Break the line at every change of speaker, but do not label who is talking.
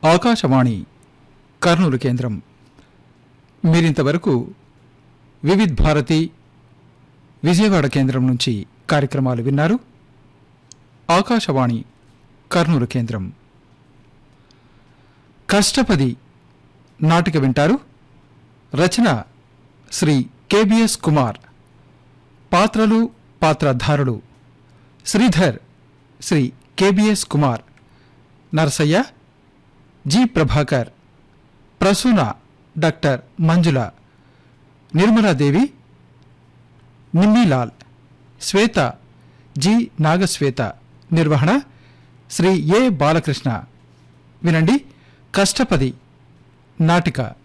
ఆకాశవాణి కర్నూలు కేంద్రం మీరింతవరకు వివిధ్ భారతి విజయవాడ కేంద్రం నుంచి కార్యక్రమాలు విన్నారు ఆకాశవాణి కర్నూలు కేంద్రం కష్టపది నాటిక వింటారు రచన శ్రీ కెబిఎస్ కుమార్ పాత్రలు పాత్రధారులు శ్రీధర్ శ్రీ కెబిఎస్ కుమార్ నరసయ్య జి ప్రభాకర్ ప్రసూన డాక్టర్ మంజుల నిర్మలాదేవి నిమ్మిలాల్ శ్వేత జి నాగశ్వేత నిర్వహణ శ్రీ ఏ బాలకృష్ణ వినండి కష్టపది నాటిక